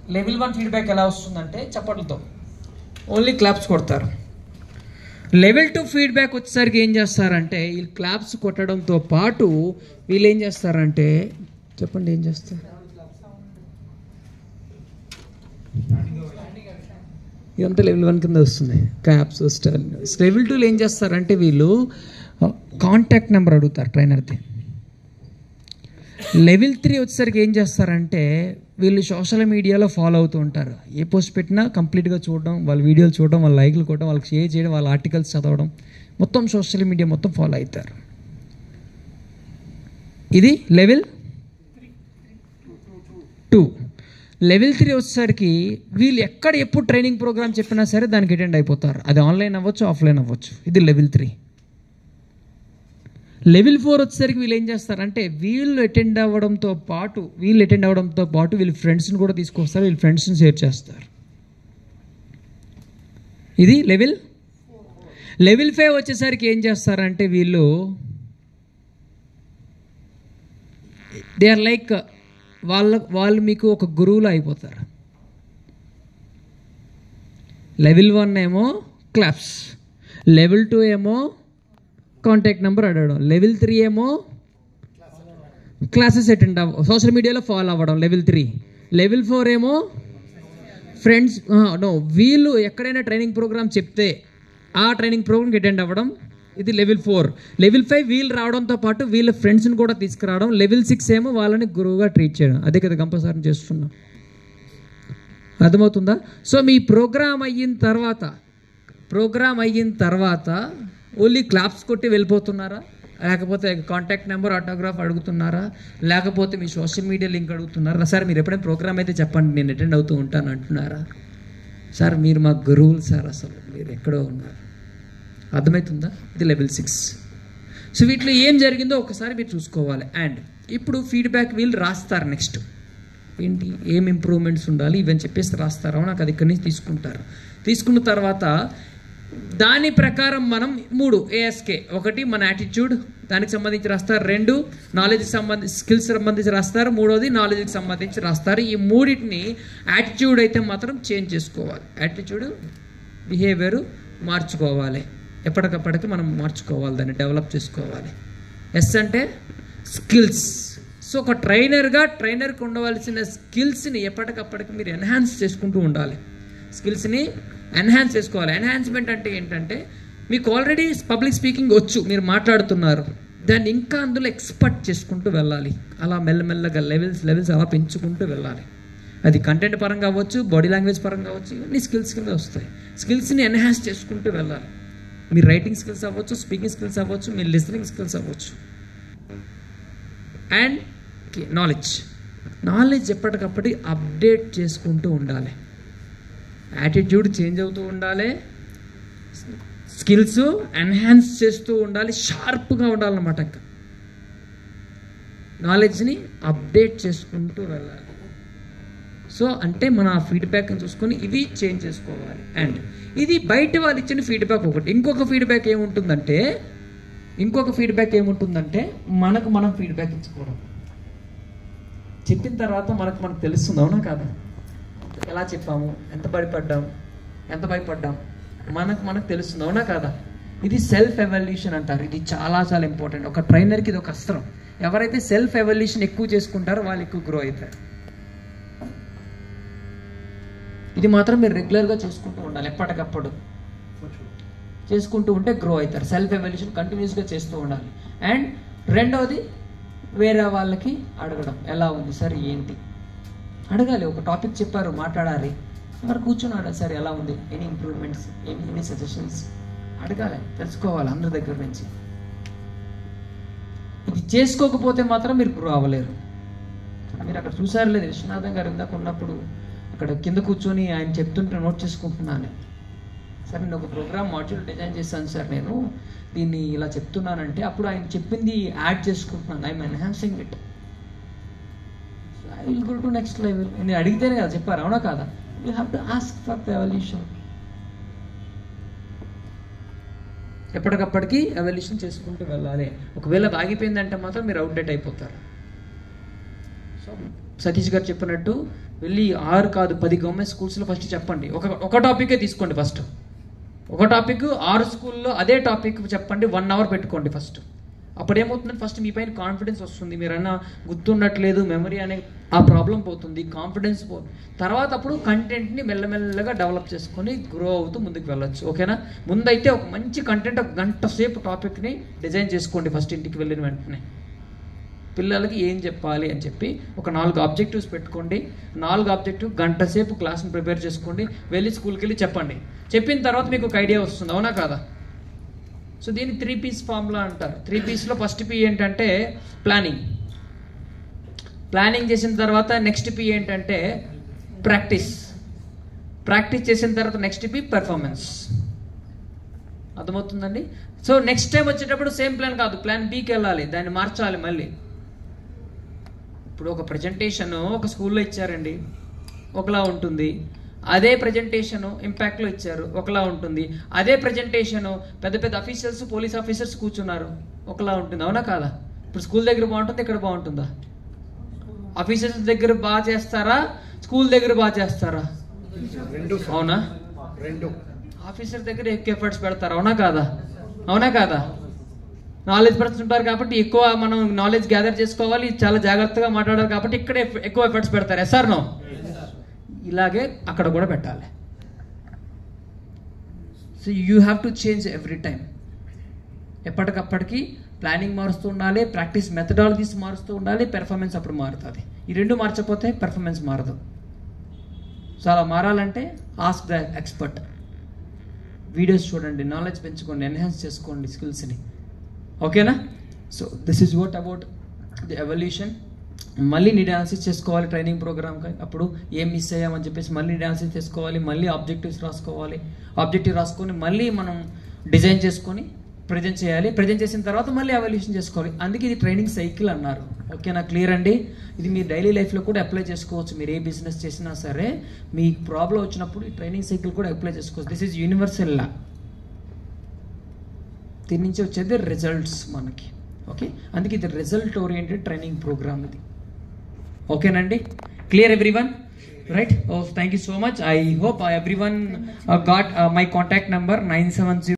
level one feedback ఎలా వస్తుందంటే చప్పట్లతో ఓన్లీ క్లాప్స్ కొడతారు లెవెల్ టూ ఫీడ్బ్యాక్ వచ్చేసరికి ఏం చేస్తారంటే వీళ్ళు క్లాప్స్ కొట్టడంతో పాటు వీళ్ళు ఏం చేస్తారంటే చెప్పండి ఏం చేస్తారు ఇదంతా లెవెల్ వన్ కింద వస్తుంది క్యాప్స్ స్టైల్ లెవెల్ టూలో ఏం చేస్తారంటే వీళ్ళు కాంటాక్ట్ నెంబర్ అడుగుతారు ట్రైనర్ది లెవెల్ త్రీ వచ్చేసరికి ఏం చేస్తారంటే వీళ్ళు సోషల్ మీడియాలో ఫాలో అవుతూ ఉంటారు ఏ పోస్ట్ పెట్టినా కంప్లీట్గా చూడడం వాళ్ళ వీడియోలు చూడడం వాళ్ళ లైక్లు కొట్టడం వాళ్ళకి షేర్ చేయడం వాళ్ళ ఆర్టికల్స్ చదవడం మొత్తం సోషల్ మీడియా మొత్తం ఫాలో అవుతారు ఇది లెవెల్ టూ లెవెల్ త్రీ వచ్చేసరికి వీళ్ళు ఎక్కడ ఎప్పుడు ట్రైనింగ్ ప్రోగ్రామ్ చెప్పినా సరే దానికి అటెండ్ అయిపోతారు అది ఆన్లైన్ అవ్వచ్చు ఆఫ్లైన్ అవ్వచ్చు ఇది లెవెల్ త్రీ లెవెల్ ఫోర్ వచ్చేసరికి వీళ్ళు ఏం చేస్తారంటే వీళ్ళు అటెండ్ అవ్వడంతో పాటు వీళ్ళు అటెండ్ అవ్వడంతో పాటు వీళ్ళ ఫ్రెండ్స్ని కూడా తీసుకొస్తారు వీళ్ళ ఫ్రెండ్స్ని షేర్ చేస్తారు ఇది లెవెల్ లెవెల్ ఫైవ్ వచ్చేసరికి ఏం చేస్తారంటే వీళ్ళు దే ఆర్ లైక్ వాళ్ళ వాళ్ళు మీకు ఒక గురువులు అయిపోతారు లెవెల్ వన్ ఏమో క్లాప్స్ లెవెల్ టూ ఏమో కాంటాక్ట్ నెంబర్ అడగడం లెవెల్ త్రీ ఏమో క్లాసెస్ అటెండ్ అవ్వ సోషల్ మీడియాలో ఫాలో అవ్వడం లెవెల్ త్రీ లెవెల్ ఫోర్ ఏమో ఫ్రెండ్స్ నో వీళ్ళు ఎక్కడైనా ట్రైనింగ్ ప్రోగ్రామ్ చెప్తే ఆ ట్రైనింగ్ ప్రోగ్రామ్కి అటెండ్ అవ్వడం ఇది లెవెల్ ఫోర్ లెవెల్ ఫైవ్ వీళ్ళు రావడంతో పాటు వీళ్ళ ఫ్రెండ్స్ని కూడా తీసుకురావడం లెవెల్ సిక్స్ ఏమో వాళ్ళని గురువుగా ట్రీట్ చేయడం అదే కదా కంపల్సరీ చేస్తున్నాం అర్థమవుతుందా సో మీ ప్రోగ్రామ్ అయిన తర్వాత ప్రోగ్రామ్ అయిన తర్వాత ఓన్లీ క్లాప్స్ కొట్టి వెళ్ళిపోతున్నారా లేకపోతే కాంటాక్ట్ నెంబర్ ఆటోగ్రాఫ్ అడుగుతున్నారా లేకపోతే మీ సోషల్ మీడియా లింక్ అడుగుతున్నారా సార్ మీరు ఎప్పుడైనా ప్రోగ్రామ్ అయితే చెప్పండి నేను అటెండ్ అవుతూ ఉంటాను అంటున్నారా సార్ మీరు మా గురువులు సార్ అసలు మీరు ఎక్కడో ఉన్నారు అర్థమవుతుందా ఇది లెవెల్ సిక్స్ సో వీటిలో ఏం జరిగిందో ఒకసారి మీరు చూసుకోవాలి అండ్ ఇప్పుడు ఫీడ్బ్యాక్ వీళ్ళు రాస్తారు నెక్స్ట్ ఏంటి ఏం ఇంప్రూవ్మెంట్స్ ఉండాలి ఇవని చెప్పేసి రాస్తారు నాకు అది ఇక్కడి నుంచి తీసుకుంటారు తీసుకున్న తర్వాత దాని ప్రకారం మనం మూడు ఏఎస్కే ఒకటి మన యాటిట్యూడ్ దానికి సంబంధించి రాస్తారు రెండు నాలెడ్జ్కి సంబంధించి స్కిల్స్ సంబంధించి రాస్తారు మూడోది నాలెడ్జ్కి సంబంధించి రాస్తారు ఈ మూడింటిని యాటిట్యూడ్ అయితే మాత్రం చేంజ్ చేసుకోవాలి యాటిట్యూడ్ బిహేవియర్ మార్చుకోవాలి ఎప్పటికప్పటికి మనం మార్చుకోవాలి దాన్ని డెవలప్ చేసుకోవాలి ఎస్ అంటే స్కిల్స్ సో ఒక ట్రైనర్గా ట్రైనర్కి ఉండవలసిన స్కిల్స్ని ఎప్పటికప్పటికి మీరు ఎన్హాన్స్ చేసుకుంటూ ఉండాలి స్కిల్స్ని ఎన్హాన్స్ చేసుకోవాలి ఎన్హాన్స్మెంట్ అంటే ఏంటంటే మీకు ఆల్రెడీ పబ్లిక్ స్పీకింగ్ వచ్చు మీరు మాట్లాడుతున్నారు దాన్ని ఇంకా అందులో ఎక్స్పర్ట్ చేసుకుంటూ వెళ్ళాలి అలా మెల్లమెల్లగా లెవెల్స్ లెవెల్స్ అలా పెంచుకుంటూ వెళ్ళాలి అది కంటెంట్ పరంగా అవ్వచ్చు బాడీ లాంగ్వేజ్ పరంగా అవ్వచ్చు ఇవన్నీ స్కిల్స్ కింద వస్తాయి స్కిల్స్ని ఎన్హాన్స్ చేసుకుంటూ వెళ్ళాలి మీ రైటింగ్ స్కిల్స్ అవ్వచ్చు స్పీకింగ్ స్కిల్స్ అవ్వచ్చు మీ లిసనింగ్ స్కిల్స్ అవ్వచ్చు అండ్ నాలెడ్జ్ నాలెడ్జ్ ఎప్పటికప్పటి అప్డేట్ చేసుకుంటూ ఉండాలి యాటిట్యూడ్ చేంజ్ అవుతూ ఉండాలి స్కిల్స్ ఎన్హాన్స్ చేస్తూ ఉండాలి షార్ప్గా ఉండాలన్నమాట ఇంకా నాలెడ్జ్ని అప్డేట్ చేసుకుంటూ వెళ్ళాలి సో అంటే మన ఆ ఫీడ్బ్యాక్ని చూసుకొని ఇవి చేంజ్ చేసుకోవాలి అండ్ ఇది బయట వాళ్ళు ఇచ్చిన ఫీడ్బ్యాక్ ఒకటి ఇంకొక ఫీడ్బ్యాక్ ఏముంటుందంటే ఇంకొక ఫీడ్బ్యాక్ ఏముంటుందంటే మనకు మనం ఫీడ్బ్యాక్ ఇచ్చుకోవడం చెప్పిన తర్వాత మనకు మనకు తెలుస్తుంది అవునా కాదా ఎలా చెప్పాము ఎంత భయపడ్డాం ఎంత భయపడ్డాం మనకు మనకు తెలుస్తుంది అవునా కాదా ఇది సెల్ఫ్ ఎవల్యూషన్ అంటారు ఇది చాలా చాలా ఇంపార్టెంట్ ఒక ట్రైనర్కి ఇది ఒక అస్త్రం ఎవరైతే సెల్ఫ్ ఎవల్యూషన్ ఎక్కువ చేసుకుంటారో వాళ్ళు ఎక్కువ గ్రో అవుతారు ఇది మాత్రం మీరు రెగ్యులర్గా చేసుకుంటూ ఉండాలి ఎప్పటికప్పుడు చేసుకుంటూ ఉంటే గ్రో అవుతారు సెల్ఫ్ ఎవల్యూషన్ కంటిన్యూస్గా చేస్తూ ఉండాలి అండ్ రెండవది వేరే వాళ్ళకి అడగడం ఎలా ఉంది సార్ ఏంటి అడగాలి ఒక టాపిక్ చెప్పారు మాట్లాడాలి మరి కూర్చున్నాడు సార్ ఎలా ఉంది any improvements any any suggestions అడగాలి తెలుసుకోవాలి అందరి దగ్గర నుంచి ఇది చేసుకోకపోతే మాత్రం మీరు గ్రో అవ్వలేరు మీరు అక్కడ చూసారు లేదు విశ్వనాథం గారు ఇందాక ఉన్నప్పుడు అక్కడ కింద కూర్చొని ఆయన చెప్తుంటే నోట్ చేసుకుంటున్నాను సార్ నేను ఒక ప్రోగ్రామ్ మాడ్యూల్ డిజైన్ చేశాను సార్ నేను దీన్ని ఇలా చెప్తున్నానంటే అప్పుడు ఆయన చెప్పింది యాడ్ చేసుకుంటున్నాను I'm enhancing it I will go to next level నేను అడిగితేనే కదా చెప్పారు అవునా కాదా you have to ask for the evolution ఎప్పటికప్పటికి ఎవల్యూషన్ చేసుకుంటూ వెళ్ళాలి ఒకవేళ అది ఆగిపోయిందంటే మాత్రం మీరు అవుట్డేట్ అయిపోతారు సో సతీష్ గారు చెప్పినట్టు వెళ్ళి ఆరు కాదు పది గవర్నమెంట్ స్కూల్స్లో ఫస్ట్ చెప్పండి ఒక ఒక టాపికే తీసుకోండి ఫస్ట్ ఒక టాపిక్ ఆరు స్కూల్లో అదే టాపిక్ చెప్పండి వన్ అవర్ పెట్టుకోండి ఫస్ట్ అప్పుడు ఏమవుతుందంటే ఫస్ట్ మీ పైన కాన్ఫిడెన్స్ వస్తుంది మీరన్నా గుర్తుండట్లేదు మెమరీ అనే ఆ ప్రాబ్లం పోతుంది కాన్ఫిడెన్స్ పో తర్వాత అప్పుడు కంటెంట్ని మెల్లమెల్లగా డెవలప్ చేసుకొని గ్రో అవుతూ ముందుకు వెళ్ళొచ్చు ఓకేనా ముందైతే ఒక మంచి కంటెంట్ ఒక గంట సేపు టాపిక్ని డిజైన్ చేసుకోండి ఫస్ట్ ఇంటికి వెళ్ళిన వెంటనే పిల్లలకి ఏం చెప్పాలి అని చెప్పి ఒక నాలుగు ఆబ్జెక్టివ్స్ పెట్టుకోండి నాలుగు ఆబ్జెక్టివ్ గంట సేపు క్లాస్ని ప్రిపేర్ చేసుకోండి వెళ్ళి స్కూల్కి వెళ్ళి చెప్పండి చెప్పిన తర్వాత మీకు ఒక ఐడియా వస్తుంది అవునా కాదా సో దీన్ని త్రీ పీస్ ఫార్ములా అంటారు త్రీ పీస్లో ఫస్ట్ పీ ఏంటంటే ప్లానింగ్ ప్లానింగ్ చేసిన తర్వాత నెక్స్ట్ పీ ఏంటంటే ప్రాక్టీస్ ప్రాక్టీస్ చేసిన తర్వాత నెక్స్ట్ పీ పెర్ఫార్మెన్స్ అర్థమవుతుందండి సో నెక్స్ట్ టైం వచ్చేటప్పుడు సేమ్ ప్లాన్ కాదు ప్లాన్ బీకి వెళ్ళాలి దాన్ని మార్చాలి మళ్ళీ ఇప్పుడు ఒక ప్రజెంటేషన్ ఒక స్కూల్లో ఇచ్చారండి ఒకలా ఉంటుంది అదే ప్రజెంటేషన్ ఇంపాక్ట్లో ఇచ్చారు ఒకలా ఉంటుంది అదే ప్రజెంటేషన్ పెద్ద పెద్ద అఫీషియల్స్ పోలీస్ ఆఫీసర్స్ కూర్చున్నారు ఒకలా ఉంటుంది అవునా కాదా ఇప్పుడు స్కూల్ దగ్గర బాగుంటుంది ఇక్కడ బాగుంటుందా ఆఫీసర్స్ దగ్గర బాగా చేస్తారా స్కూల్ దగ్గర బాగా చేస్తారా రెండు అవునా రెండు ఆఫీసర్ దగ్గర ఎక్కువ ఎఫర్ట్స్ పెడతారు అవునా కాదా అవునా కాదా నాలెడ్జ్ పర్సన్ ఉంటారు కాబట్టి ఎక్కువ మనం నాలెడ్జ్ గ్యాదర్ చేసుకోవాలి చాలా జాగ్రత్తగా మాట్లాడాలి కాబట్టి ఇక్కడ ఎఫ్- ఎక్కువ ఎఫర్ట్స్ పెడతారు ఎస్ఆర్ నో ఇలాగే అక్కడ కూడా పెట్టాలి so you have to change every time ఎప్పటికప్పటికి ప్లానింగ్ మారుస్తూ ఉండాలి ప్రాక్టీస్ మెథడాలజీస్ మారుస్తూ ఉండాలి పెర్ఫార్మెన్స్ అప్పుడు మారుతుంది ఈ రెండు మార్చకపోతే పెర్ఫార్మెన్స్ మారదు సో అలా మారాలంటే ఆస్క్ ద ఎక్స్పర్ట్ వీడియోస్ చూడండి నాలెడ్జ్ పెంచుకోండి ఎన్హాన్స్ చేసుకోండి స్కిల్స్ని ఓకేనా so this is what about the evolution మళ్ళీ నీడ్ అనాలిసిస్ చేసుకోవాలి ట్రైనింగ్ ప్రోగ్రామ్కి అప్పుడు ఏం మిస్ అయ్యామని చెప్పేసి మళ్ళీ నీడ్ అనాలిసిస్ చేసుకోవాలి మళ్ళీ ఆబ్జెక్టివ్స్ రాసుకోవాలి ఆబ్జెక్టివ్ రాసుకొని మళ్ళీ మనం డిజైన్ చేసుకొని ప్రజెంట్ చేయాలి ప్రజెంట్ చేసిన తర్వాత మళ్ళీ ఎవల్యూషన్ చేసుకోవాలి అందుకే ఇది ట్రైనింగ్ సైకిల్ అన్నారు ఓకేనా క్లియర్ అండి ఇది మీ డైలీ లైఫ్లో కూడా అప్లై చేసుకోవచ్చు మీరు ఏ బిజినెస్ చేసినా సరే మీ ప్రాబ్లం వచ్చినప్పుడు ఈ ట్రైనింగ్ సైకిల్ కూడా అప్లై చేసుకోవచ్చు దిస్ ఈజ్ యూనివర్సల్ లా దీని నుంచి వచ్చేది రిజల్ట్స్ మనకి ఓకే అందుకే ఇది రిజల్ట్ ఓరియంటెడ్ ట్రైనింగ్ ప్రోగ్రామ్ ఇది ఓకేనండి clear everyone right oh thank you so much I hope everyone got my contact number nine seven zero